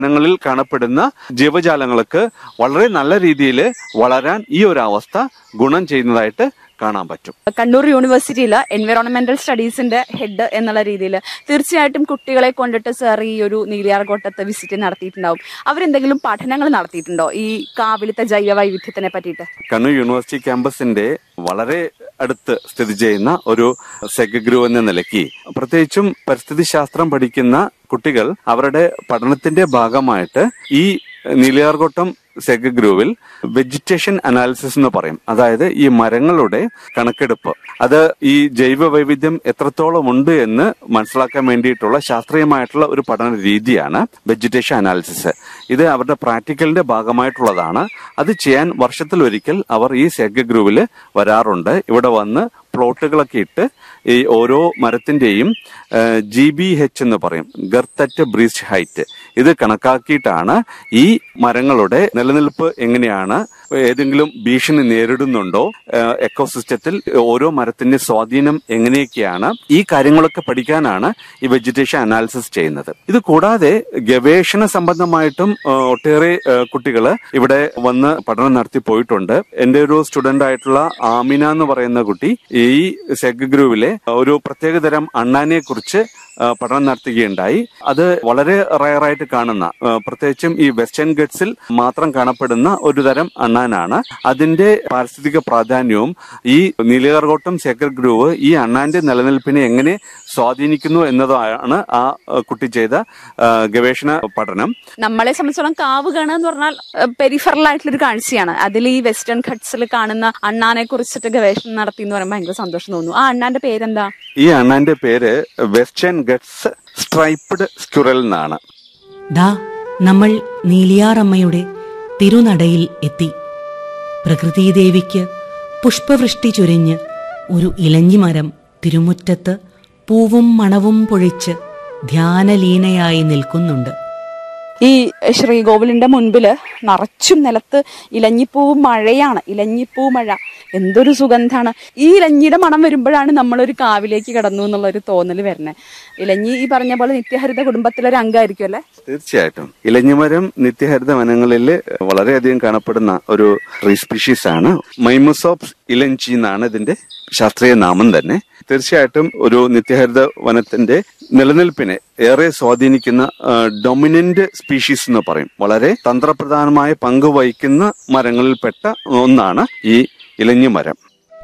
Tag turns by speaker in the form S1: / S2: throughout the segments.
S1: വനങ്ങളിൽ കാണപ്പെടുന്ന ജീവജാലങ്ങൾക്ക് വളരെ നല്ല രീതിയിൽ വളരാൻ ഈ ഒരു അവസ്ഥ ഗുണം ചെയ്യുന്നതായിട്ട് കാണാൻ പറ്റും
S2: കണ്ണൂർ യൂണിവേഴ്സിറ്റിയിൽ എൻവയറോൺമെന്റൽ സ്റ്റഡീസിന്റെ ഹെഡ് എന്നുള്ള രീതിയിൽ തീർച്ചയായിട്ടും കുട്ടികളെ കൊണ്ടിട്ട് സാർ ഈ ഒരു നീലിയാർകോട്ടത്ത് വിസിറ്റ് നടത്തിയിട്ടുണ്ടാവും അവരെന്തെങ്കിലും പഠനങ്ങൾ നടത്തിയിട്ടുണ്ടോ ഈ കാവിലത്തെ ജൈവ വൈവിധ്യത്തിനെ പറ്റിയിട്ട്
S1: കണ്ണൂർ യൂണിവേഴ്സിറ്റി ക്യാമ്പസിന്റെ വളരെ അടുത്ത് സ്ഥിതി ചെയ്യുന്ന ഒരു സെഗഗ്രൂ എന്ന നിലയ്ക്ക് പ്രത്യേകിച്ചും പരിസ്ഥിതി ശാസ്ത്രം പഠിക്കുന്ന കുട്ടികൾ അവരുടെ പഠനത്തിന്റെ ഭാഗമായിട്ട് ഈ നീലിയാർകോട്ടം സെഗഗ്രൂവിൽ വെജിറ്റേഷൻ അനാലിസിസ് എന്ന് പറയും അതായത് ഈ മരങ്ങളുടെ കണക്കെടുപ്പ് അത് ഈ ജൈവ വൈവിധ്യം എത്രത്തോളം ഉണ്ട് എന്ന് മനസ്സിലാക്കാൻ വേണ്ടിയിട്ടുള്ള ശാസ്ത്രീയമായിട്ടുള്ള ഒരു പഠന രീതിയാണ് വെജിറ്റേഷൻ അനാലിസിസ് ഇത് അവരുടെ പ്രാക്ടിക്കലിന്റെ ഭാഗമായിട്ടുള്ളതാണ് അത് ചെയ്യാൻ വർഷത്തിലൊരിക്കൽ അവർ ഈ സെഗ് ഗ്രൂവിൽ വരാറുണ്ട് ഇവിടെ വന്ന് പ്ലോട്ടുകളൊക്കെ ഇട്ട് ഈ ഓരോ മരത്തിന്റെയും ജി ബി എച്ച് എന്ന് പറയും ഗർത്തറ്റ് ബ്രീച്ച് ഹൈറ്റ് ഇത് കണക്കാക്കിയിട്ടാണ് ഈ മരങ്ങളുടെ നിലനിൽപ്പ് എങ്ങനെയാണ് ഏതെങ്കിലും ഭീഷണി നേരിടുന്നുണ്ടോ എക്കോസിസ്റ്റത്തിൽ ഓരോ മരത്തിന്റെ സ്വാധീനം എങ്ങനെയൊക്കെയാണ് ഈ കാര്യങ്ങളൊക്കെ പഠിക്കാനാണ് ഈ വെജിറ്റേഷൻ അനാലിസിസ് ചെയ്യുന്നത് ഇത് കൂടാതെ ഗവേഷണ സംബന്ധമായിട്ടും ആ, ഒട്ടേറെ കുട്ടികൾ ഇവിടെ വന്ന് പഠനം നടത്തി പോയിട്ടുണ്ട് എന്റെ ഒരു സ്റ്റുഡന്റ് ആയിട്ടുള്ള ആമിന എന്ന് പറയുന്ന കുട്ടി ഈ സെഗ് ഗ്രൂവിലെ ഒരു പ്രത്യേകതരം അണ്ണാനെ കുറിച്ച് ആ, പഠനം നടത്തുകയുണ്ടായി അത് വളരെ റയറായിട്ട് കാണുന്ന ആ, പ്രത്യേകിച്ചും ഈ വെസ്റ്റേൺ ഗട്ട്സിൽ മാത്രം കാണപ്പെടുന്ന ഒരു തരം അണ്ണാനാണ് അതിന്റെ പാരിസ്ഥിതിക പ്രാധാന്യവും ഈ നീലകർകോട്ടം ശേഖർ ഗ്രൂവ് ഈ അണ്ണാന്റെ നിലനിൽപ്പിനെ എങ്ങനെ സ്വാധീനിക്കുന്നു എന്നതാണ് ആ ആ, കുട്ടി ചെയ്ത ആ, ഗവേഷണ പഠനം
S2: നമ്മളെ സംബന്ധിച്ചോളം കാവ് കാണുക എന്ന് പറഞ്ഞാൽ പെരിഫറൽ ആയിട്ടുള്ള ഒരു കാഴ്ചയാണ് അതിൽ ഈ വെസ്റ്റേൺ ഘട്ട്സിൽ കാണുന്ന അണ്ണാനെ കുറിച്ചിട്ട് ഗവേഷണം നടത്തി എന്ന് പറയുമ്പോൾ ഭയങ്കര സന്തോഷം തോന്നുന്നു ആ അണ്ണാന്റെ പേരെന്താ
S1: ഈ അണ്ണാന്റെ പേര് വെസ്റ്റേൺ ഗട്ട്സ് സ്ട്രൈപ്ഡ് സ്ക്യുറൽ എന്നാണ്
S3: ദാ നമ്മൾ നീലിയാറമ്മയുടെ തിരുനടയിൽ എത്തി പ്രകൃതീദേവിക്ക് പുഷ്പവൃഷ്ടി ചൊരിഞ്ഞ് ഒരു ഇലഞ്ഞിമരം തിരുമുറ്റത്ത് പൂവും മണവും പൊഴിച്ച് ധ്യാനലീനയായി നിൽക്കുന്നുണ്ട്
S2: ഈ ശ്രീകോവിലിന്റെ മുൻപില് നിറച്ചും നിലത്ത് ഇലഞ്ഞിപ്പൂ മഴയാണ് ഇലഞ്ഞിപ്പൂ മഴ എന്തൊരു സുഗന്ധാണ് ഈ ഇലഞ്ഞിയുടെ മണം വരുമ്പോഴാണ് നമ്മളൊരു കാവിലേക്ക് കടന്നു എന്നുള്ള ഒരു തോന്നൽ വരുന്നത് ഇലഞ്ഞി ഈ പറഞ്ഞ പോലെ നിത്യഹരിത കുടുംബത്തിലൊരു അംഗമായിരിക്കും അല്ലെ
S1: തീർച്ചയായിട്ടും ഇലഞ്ഞിമരം നിത്യഹരിത വനങ്ങളിൽ വളരെയധികം കാണപ്പെടുന്ന ഒരു ട്രീ സ്പീഷീസ് ആണ് മൈമസോപ്സ് ഇലഞ്ചി എന്നാണ് ഇതിന്റെ ശാസ്ത്രീയ നാമം തന്നെ തീർച്ചയായിട്ടും ഒരു നിത്യഹരിത വനത്തിന്റെ നിലനിൽപ്പിനെ ഏറെ സ്വാധീനിക്കുന്ന ഡൊമിനന്റ് സ്പീഷീസ് എന്ന് പറയും വളരെ തന്ത്രപ്രധാനമായ പങ്ക് വഹിക്കുന്ന മരങ്ങളിൽപ്പെട്ട ഒന്നാണ് ഈ ഇലഞ്ഞിമരം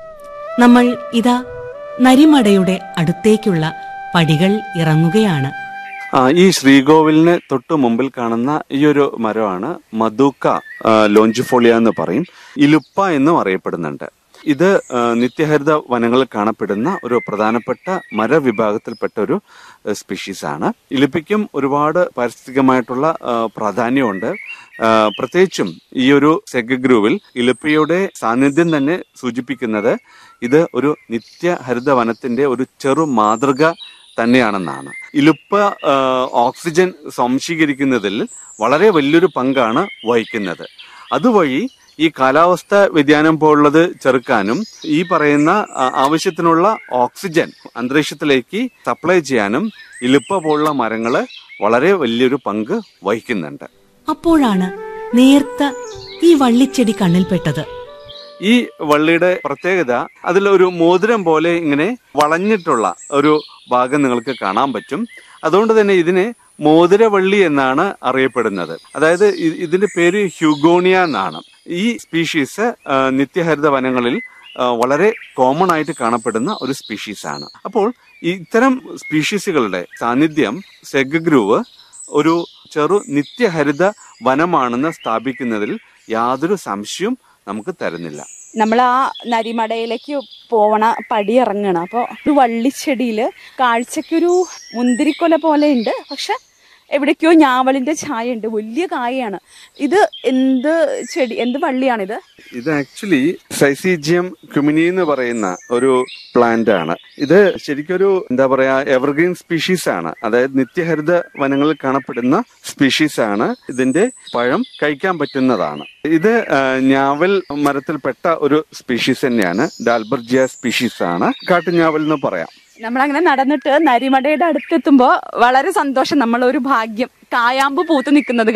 S3: നമ്മൾ ഇതാ നരിമടയുടെ അടുത്തേക്കുള്ള പടികൾ ഇറങ്ങുകയാണ്
S1: ആ ഈ ശ്രീകോവിലിന് തൊട്ടു മുമ്പിൽ കാണുന്ന ഈ ഒരു മരമാണ് മധുക്ക ആ, ലോഞ്ചിഫോളിയ എന്ന് പറയും ഇലുപ്പ എന്നും അറിയപ്പെടുന്നുണ്ട് ഇത് ആ, നിത്യഹരിത വനങ്ങളിൽ കാണപ്പെടുന്ന ഒരു പ്രധാനപ്പെട്ട മരവിഭാഗത്തിൽപ്പെട്ട ഒരു സ്പീഷീസ് ആണ് ഇലുപ്പയ്ക്കും ഒരുപാട് പാരിസ്ഥിതികമായിട്ടുള്ള ആ, പ്രാധാന്യമുണ്ട് ആ, പ്രത്യേകിച്ചും ഈ ഒരു സെഗഗ്രൂവിൽ ഇലുപ്പയുടെ സാന്നിധ്യം തന്നെ സൂചിപ്പിക്കുന്നത് ഇത് ഒരു നിത്യഹരിത വനത്തിന്റെ ഒരു ചെറു മാതൃക തന്നെയാണെന്നാണ് ഇലുപ്പ ആ, ഓക്സിജൻ സംശീകരിക്കുന്നതിൽ വളരെ വലിയൊരു പങ്കാണ് വഹിക്കുന്നത് അതുവഴി ഈ കാലാവസ്ഥ വ്യതിയാനം പോലുള്ളത് ചെറുക്കാനും ഈ പറയുന്ന ആ, ആവശ്യത്തിനുള്ള ഓക്സിജൻ അന്തരീക്ഷത്തിലേക്ക് സപ്ലൈ ചെയ്യാനും ഇലുപ്പ പോലുള്ള മരങ്ങള് വളരെ വലിയൊരു പങ്ക് വഹിക്കുന്നുണ്ട്
S3: അപ്പോഴാണ് നേർത്ത ഈ വള്ളിച്ചെടി കണ്ണിൽപ്പെട്ടത്
S1: ഈ വള്ളിയുടെ പ്രത്യേകത അതിലൊരു മോതിരം പോലെ ഇങ്ങനെ വളഞ്ഞിട്ടുള്ള ഒരു ഭാഗം നിങ്ങൾക്ക് കാണാൻ പറ്റും അതുകൊണ്ട് തന്നെ ഇതിനെ മോതിരവള്ളി എന്നാണ് അറിയപ്പെടുന്നത് അതായത് ഇ- ഇതിന്റെ പേര് ഹ്യൂഗോണിയ എന്നാണ് ഈ സ്പീഷീസ് ആ, നിത്യഹരിത വനങ്ങളിൽ ആ, വളരെ കോമൺ ആയിട്ട് കാണപ്പെടുന്ന ഒരു സ്പീഷീസ് ആണ് അപ്പോൾ ഇത്തരം സ്പീഷീസുകളുടെ സാന്നിധ്യം സെഗഗ്രൂവ് ഒരു ചെറു നിത്യഹരിത വനമാണെന്ന് സ്ഥാപിക്കുന്നതിൽ യാതൊരു സംശയവും നമുക്ക് തരുന്നില്ല
S2: നമ്മൾ ആ നരിമടയിലേക്ക് പോവണ പടി ഇറങ്ങണം അപ്പോൾ ഒരു വള്ളിച്ചെടിയിൽ കാഴ്ചക്കൊരു മുന്തിരിക്കൊല പോലെ ഉണ്ട് പക്ഷെ എവിടേക്കോ ഞാവലിന്റെ ഛായ ഉണ്ട് വലിയ കായയാണ് ഇത് എന്ത് ചെടി എന്ത് വള്ളിയാണിത്
S1: ഇത് ആക്ച്വലി സൈസീജിയം ക്യുമിനി എന്ന് പറയുന്ന ഒരു പ്ലാന്റ് ആണ് ഇത് ശരിക്കൊരു എന്താ പറയാ എവർഗ്രീൻ സ്പീഷീസ് ആണ് അതായത് നിത്യഹരിത വനങ്ങളിൽ കാണപ്പെടുന്ന സ്പീഷീസ് ആണ് ഇതിന്റെ പഴം കഴിക്കാൻ പറ്റുന്നതാണ് ഇത് ആ, ഞാവൽ മരത്തിൽപ്പെട്ട ഒരു സ്പീഷീസ് തന്നെയാണ് ഡാൽബർജിയ സ്പീഷീസ് ആണ് കാട്ടുഞാവൽ എന്ന് പറയാം
S2: നമ്മളങ്ങനെ നടന്നിട്ട് നരിമടയുടെ അടുത്തെത്തുമ്പോ വളരെ സന്തോഷം നമ്മളൊരു ഭാഗ്യം കായാമ്പ് പൂത്ത് നിൽക്കുന്നത്